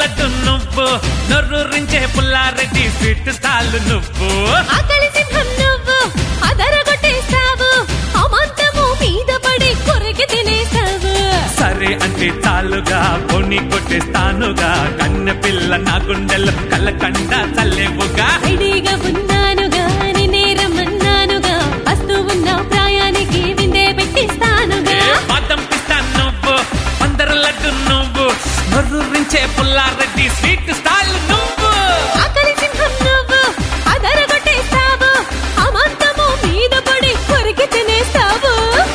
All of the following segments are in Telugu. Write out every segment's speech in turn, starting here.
పందరలట్టు నువ్వు నొర్రురించే పుల్లారెడ్డి స్వీట్ స్టాల్ నువ్వు ఆకలి సింహం నువ్వు అదరగొట్టేస్తావు అమాంతము మీద పడి కొరికి తినేస్తావు సరే అంటే చాలుగా కొని కొట్టేస్తానుగా కన్నె పిల్ల నా గుండెల్లో కళ్ళకండ చల్లేవుగా రెడీగా ఉన్నానుగా నిన్నే రమ్మన్నానుగా వస్తూ ఉన్న ప్రాయానికి విందే పెట్టిస్తానుగా పాదం పిస్తాను నువ్వు పందరలట్టు నువ్వు నొర్రురించే పుల్లారెడ్డి స్వీట్ స్టాల్ నువ్వు ఆకలి సింహం నువ్వు అదరగొట్టేస్తావు అమాంతము మీద పడి కొరికి తినేస్తావు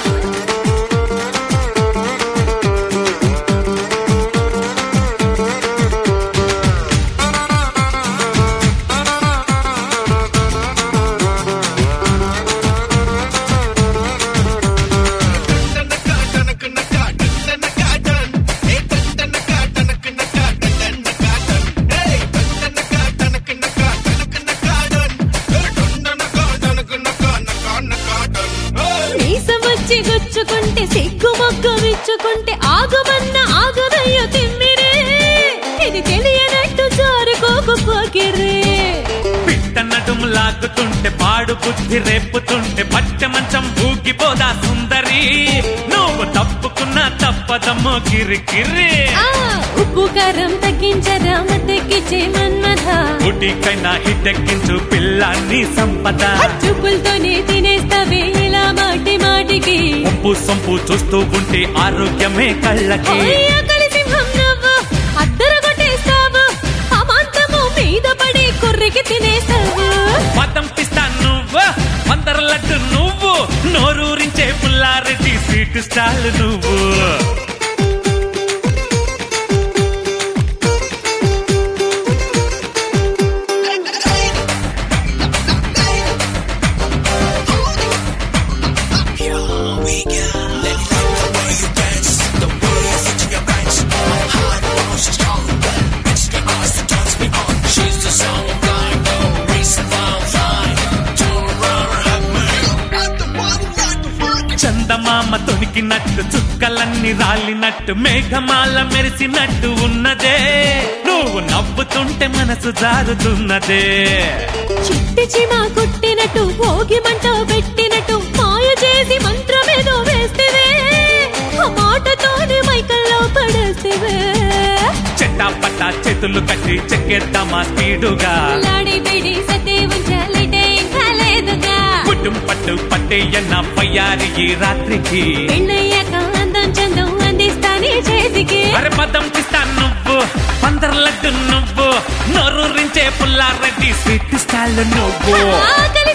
మీసం వచ్చి గుచ్చుకుంటే సిగ్గు మొగ్గు విచ్చుకుంటే ఆగుమన్న ఆగుదయ్యో తిమ్మిరే ఇది తెలియనట్టు జారుకోకు పోకిరే పిట్ట నడుము లాగుతుంటే పాడు బుద్ధి రేపుతుంటే పట్టె మంచం ఊగిపోదా సుందరి నువ్వు తప్పుకున్న తప్పదమ్మో గిరిగిరి ఆ ఉప్పు కారం తగ్గించరా మద్దెక్కిచ్చే మన్మథ గుడికైనా హిటెక్కించు పిల్లాన్ని సంపద చూపులతోనే తినేస్తావే ఇలా మాటి మాటికి పంపు సొంపు చూస్తూ ఉంటే ఆరోగ్యమే కళ్ళకి ఓయ్ ఆకలి సింహం నువ్వు అద్దరు కొట్టేస్తావు అమాంతము మీద పడి కుర్రికి తినేస్తావు మతం పిస్తా నువ్వు మందర లడ్డు నువ్వు నోరూరించే పుల్లారెడ్డి స్వీట్ స్టాల్ నువ్వు చందమామ తొణికినట్టు చుక్కలన్నీ రాలినట్టు మేఘమాల మెరిసినట్టు ఉన్నదే నువ్వు నవ్వుతుంటే మనసు జారుతున్నదే చిట్టి చిమ కొట్టినట్టు భోగి మంట పెట్టినట్టు మాయ చేసి మంత్రమేదో వేస్తేవే ఆ మాటతోనే మైకల్లో పడేస్తేవే చెట్టా పట్టా చేతులు కట్టి చెక్కేద్దామా స్పీడుగా లాడి పిడి సతే ఉంచాలంటే ఇంకా లేదుగా పుట్టుం పట్టు పట్టేయన్న పయ్యారి ఈ రాత్రికి పెళ్ళయ్యాక అందం చందం అందిస్తానే చేతికి అరే పదం పిస్తాను నువ్వు పందర లడ్డు నువ్వు నోరూరించే పుల్లారెడ్డి స్వీట్ స్టాల్ నువ్వు ఆకలి